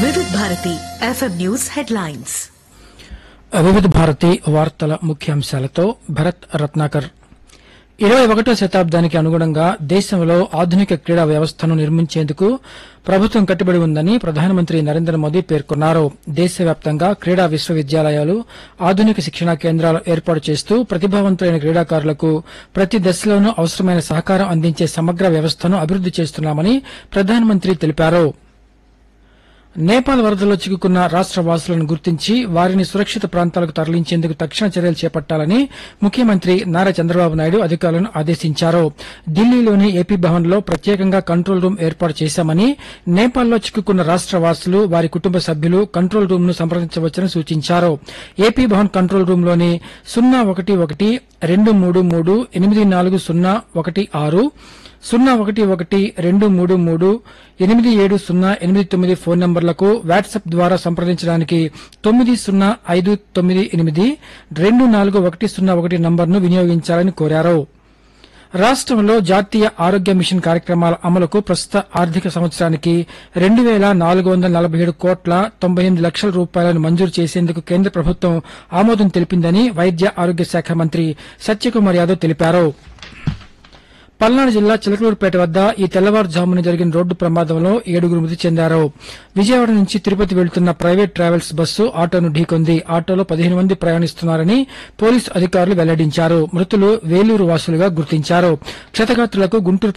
వివిధ Bharati FM news headlines వివిధ భారతి వార్తల ముఖ్యాంశాలతో భరత్ రత్నాకర్ ఇరవై ఒకటో శతాబ్దానికి అనుగుణంగా దేశంలో ఆధునిక క్రీడా వ్యవస్థను నిర్మించేందుకు ప్రభుత్వం కట్టుబడి ఉందని ప్రధానమంత్రి నరేంద్ర మోదీ పేర్కొన్నారు దేశవ్యాప్తంగా క్రీడా విశ్వవిద్యాలయాలు ఆధునిక శిక్షణా కేంద్రాలు ఏర్పాటు చేస్తూ ప్రతిభావంతులైన క్రీడాకారులకు ప్రతి దశలోనూ అవసరమైన సహకారం అందించే సమగ్ర వ్యవస్థను అభివృద్ది చేస్తున్నామని ప్రధానమంత్రి తెలిపారు నేపాల్ వరదల్లో చిక్కుకున్న రాష్ట వాసులను గుర్తించి వారిని సురక్షిత ప్రాంతాలకు తరలించేందుకు తక్షణ చర్యలు చేపట్టాలని ముఖ్యమంత్రి నారా చంద్రబాబు నాయుడు అధికారులను ఆదేశించారు ఢిల్లీలోని ఏపీ భవన్లో ప్రత్యేకంగా కంట్రోల్ రూమ్ ఏర్పాటు చేశామని నేపాల్లో చిక్కుకున్న రాష్ట వాసులు వారి కుటుంబ సభ్యులు కంట్రోల్ రూమ్ ను సంప్రదించవచ్చని సూచించారు ఏపీ భవన్ కంట్రోల్ రూమ్ లోని సున్నా ఒకటి ఒకటి రెండు మూడు మూడు ఎనిమిది నాలుగు సున్నా ఒకటి ఆరు సున్నా ఒకటి ఒకటి రెండు మూడు మూడు ఎనిమిది ఏడు సున్నా ఎనిమిది తొమ్మిది ఫోన్ నంబర్లకు వాట్సాప్ ద్వారా సంప్రదించడానికి తొమ్మిది సున్నా ఐదు తొమ్మిది ఎనిమిది రెండు నాలుగు ఒకటి సున్నా ఒకటి నంబర్ను వినియోగించాలని కోరారు రాష్ట్రంలో జాతీయ ఆరోగ్య మిషన్ కార్యక్రమాల అమలుకు ప్రస్తుత ఆర్థిక సంవత్సరానికి రెండు వేల నాలుగు వందల నలభై ఏడు కోట్ల తొంభై ఎనిమిది లక్షల రూపాయలను మంజూరు చేసేందుకు కేంద్ర ప్రభుత్వం ఆమోదం తెలిపిందని వైద్య ఆరోగ్య శాఖ మంత్రి సత్యకుమార్ యాదవ్ తెలిపారు పల్నాడు జిల్లా చిలకలూరుపేట వద్ద ఈ తెల్లవారుజామున జరిగిన రోడ్డు ప్రమాదంలో ఏడుగురు మృతి చెందారు విజయవాడ నుంచి తిరుపతి వెళ్తున్న ప్రైవేట్ ట్రావెల్స్ బస్సు ఆటోను ఢీకొంది ఆటోలో పదిహేను మంది ప్రయాణిస్తున్నారని పోలీసు అధికారులు వెల్లడించారు మృతులు వేలూరు వాసులుగా గుర్తించారు క్షతగాత్రులకు గుంటూరు